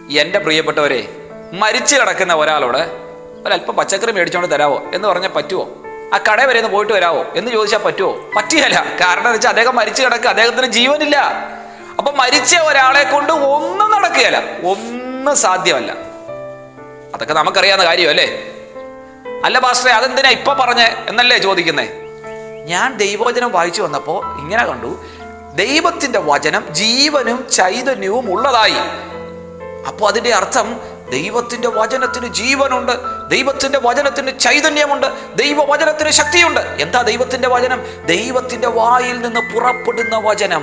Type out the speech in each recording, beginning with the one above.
എൻ്റെ പ്രിയപ്പെട്ടവരെ മരിച്ചു കിടക്കുന്ന ഒരാളോട് ഒരല്പം പച്ചക്കറി മേടിച്ചോണ്ട് തരാവോ എന്ന് പറഞ്ഞാൽ പറ്റുമോ ആ കട വരെ ഒന്ന് പോയിട്ട് വരാവോ എന്ന് ചോദിച്ചാൽ പറ്റുമോ പറ്റിയല്ല കാരണം എന്ന് വെച്ചാൽ അദ്ദേഹം മരിച്ചു കിടക്കുക അദ്ദേഹത്തിന് ജീവനില്ല അപ്പൊ മരിച്ച ഒരാളെ കൊണ്ട് ഒന്നും നടക്കുകയല്ല ഒന്നും സാധ്യമല്ല അതൊക്കെ നമുക്കറിയാവുന്ന കാര്യമല്ലേ അല്ല പാസ്റ്ററെ അതെന്തിനാ ഇപ്പൊ പറഞ്ഞേ എന്നല്ലേ ചോദിക്കുന്നേ ഞാൻ ദൈവവചനം വായിച്ചു വന്നപ്പോ ഇങ്ങനെ കണ്ടു ദൈവത്തിന്റെ വചനം ജീവനും ചൈതന്യവും ഉള്ളതായി അപ്പോൾ അതിന്റെ അർത്ഥം ദൈവത്തിന്റെ വചനത്തിന് ജീവനുണ്ട് ദൈവത്തിന്റെ വചനത്തിന് ചൈതന്യമുണ്ട് ദൈവവചനത്തിന് ശക്തിയുണ്ട് എന്താ ദൈവത്തിന്റെ വചനം ദൈവത്തിന്റെ വായിൽ നിന്ന് പുറപ്പെടുന്ന വചനം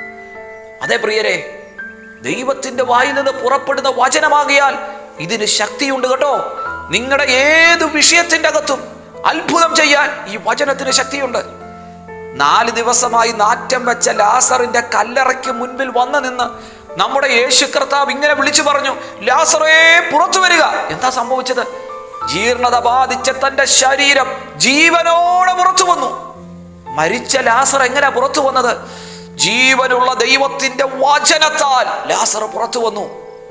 അതെ പ്രിയരെ ദൈവത്തിന്റെ വായിൽ നിന്ന് പുറപ്പെടുന്ന വചനമാകിയാൽ ഇതിന് ശക്തിയുണ്ട് കേട്ടോ നിങ്ങളുടെ ഏത് വിഷയത്തിന്റെ അകത്തും അത്ഭുതം ചെയ്യാൻ ഈ വചനത്തിന് ശക്തിയുണ്ട് നാല് ദിവസമായി നാറ്റം വെച്ച ലാസറിന്റെ കല്ലറയ്ക്ക് മുൻപിൽ വന്നു നിന്ന് നമ്മുടെ യേശു കർത്താവ് ഇങ്ങനെ വിളിച്ചു പറഞ്ഞു ലാസറേ പുറത്തു വരിക എന്താ സംഭവിച്ചത് ജീർണത ബാധിച്ച തന്റെ ശരീരം ജീവനോടെ പുറത്തു വന്നു മരിച്ച ലാസർ എങ്ങനെ പുറത്തു വന്നത് ജീവനുള്ള ദൈവത്തിന്റെ വചനത്താൽ ലാസർ പുറത്തു വന്നു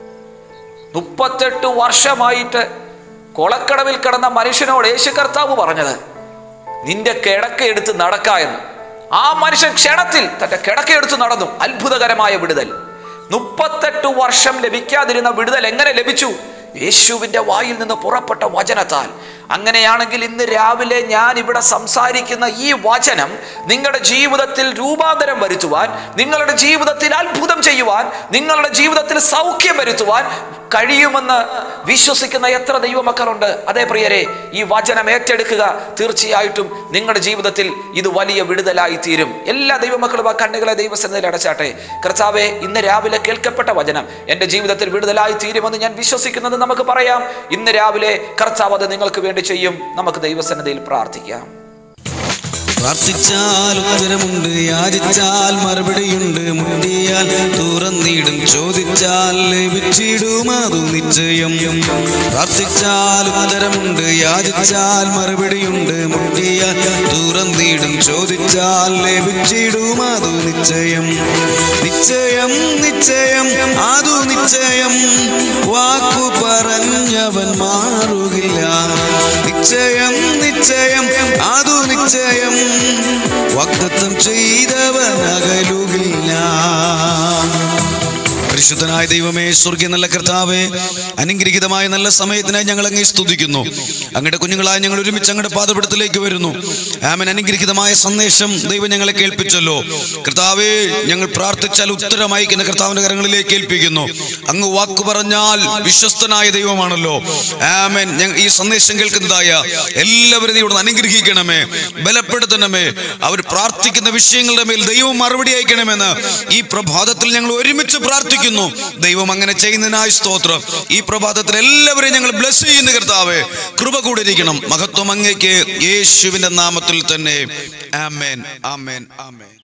മുപ്പത്തെട്ട് വർഷമായിട്ട് കൊളക്കടവിൽ കിടന്ന മനുഷ്യനോട് യേശു കർത്താവ് പറഞ്ഞത് നിന്റെ കിടക്ക എടുത്ത് നടക്ക എന്ന് ആ മനുഷ്യൻ ക്ഷണത്തിൽ തന്റെ കിടക്ക എടുത്ത് നടന്നു അത്ഭുതകരമായ വിടുതൽ മുപ്പത്തെട്ട് വർഷം ലഭിക്കാതിരുന്ന വിടുതൽ എങ്ങനെ ലഭിച്ചു യേശുവിന്റെ വായിൽ നിന്ന് പുറപ്പെട്ട വചനത്താൽ അങ്ങനെയാണെങ്കിൽ ഇന്ന് രാവിലെ ഞാൻ ഇവിടെ സംസാരിക്കുന്ന ഈ വചനം നിങ്ങളുടെ ജീവിതത്തിൽ രൂപാന്തരം വരുത്തുവാൻ നിങ്ങളുടെ ജീവിതത്തിൽ അത്ഭുതം ചെയ്യുവാൻ നിങ്ങളുടെ ജീവിതത്തിൽ സൗഖ്യം വരുത്തുവാൻ കഴിയുമെന്ന് വിശ്വസിക്കുന്ന എത്ര ദൈവമക്കളുണ്ട് അതേ പ്രിയരെ ഈ വചനം ഏറ്റെടുക്കുക തീർച്ചയായിട്ടും നിങ്ങളുടെ ജീവിതത്തിൽ ഇത് വലിയ വിടുതലായി തീരും എല്ലാ ദൈവമക്കളും ആ കണ്ണുകളെ ദൈവസന്നിധിയിൽ അടച്ചാട്ടെ കർത്താവെ ഇന്ന് രാവിലെ കേൾക്കപ്പെട്ട വചനം എൻ്റെ ജീവിതത്തിൽ വിടുതലായി തീരുമെന്ന് ഞാൻ വിശ്വസിക്കുന്നത് നമുക്ക് പറയാം ഇന്ന് രാവിലെ കർത്താവ് അത് നിങ്ങൾക്ക് വേണ്ടി ചെയ്യും നമുക്ക് ദൈവസന്നിധിയിൽ പ്രാർത്ഥിക്കാം പ്രാർത്ഥിച്ചാൽ ഉത്തരമുണ്ട് യാചിച്ചാൽ മറുപടിയുണ്ട് മുണ്ടിയാൽ തുറന്നിടും ചോദിച്ചാൽ ലഭിച്ചിടും അതു നിശ്ചയം പ്രാർത്ഥിച്ചാൽ ഉത്തരമുണ്ട് യാചിച്ചാൽ മറുപടിയുണ്ട് മുണ്ടിയാൽ തുറന്നിടും ചോദിച്ചാൽ ലഭിച്ചിടും അതു നിശ്ചയം നിശ്ചയം നിശ്ചയം അതു നിശ്ചയം വാക്കു പറഞ്ഞവൻ മാറുകില്ല നിശ്ചയം നിശ്ചയം അതു നിശ്ചയം വാഗ്ദത്തം ചെയ്തവൻ അകലുകില്ല പരിശുദ്ധനായ ദൈവമേ സ്വർഗീയ നല്ല കർത്താവേ അനുഗ്രഹീതമായ നല്ല സമയത്തിനായി ഞങ്ങൾ അങ്ങേ സ്തുതിക്കുന്നു അങ്ങയുടെ കുഞ്ഞുങ്ങളായി ഞങ്ങൾ ഒരുമിച്ച് അങ്ങയുടെ പാദപടത്തിലേക്ക് വരുന്നു ആമൻ അനുഗ്രഹീതമായ സന്ദേശം ദൈവം ഞങ്ങളെ കേൾപ്പിച്ചല്ലോ കർത്താവേ ഞങ്ങൾ പ്രാർത്ഥിച്ചാൽ ഉത്തരം അയക്കുന്ന കർത്താവിന്റെ കരങ്ങളിലേക്ക് ഏൽപ്പിക്കുന്നു അങ്ങ് വാക്ക് പറഞ്ഞാൽ വിശ്വസ്തനായ ദൈവമാണല്ലോ ആമൻ ഞങ്ങൾ ഈ സന്ദേശം കേൾക്കുന്നതായ എല്ലാവരും ഇവിടെ അനുഗ്രഹിക്കണമേ ബലപ്പെടുത്തണമേ അവർ പ്രാർത്ഥിക്കുന്ന വിഷയങ്ങളുടെ മേൽ ദൈവം മറുപടി അയക്കണമെന്ന് ഈ പ്രഭാതത്തിൽ ഞങ്ങൾ ഒരുമിച്ച് പ്രാർത്ഥിക്കുന്നു ദൈവം അങ്ങനെ ചെയ്യുന്നതിനായി സ്തോത്രം ഈ പ്രഭാതത്തിൽ എല്ലാവരെയും ഞങ്ങൾ ബ്ലസ് ചെയ്യുന്ന കർത്താവേ കൃപ കൂടിയിരിക്കണം മഹത്വം അങ്ങേക്ക് യേശുവിന്റെ നാമത്തിൽ തന്നെ ആമേൻ ആമേൻ ആമേൻ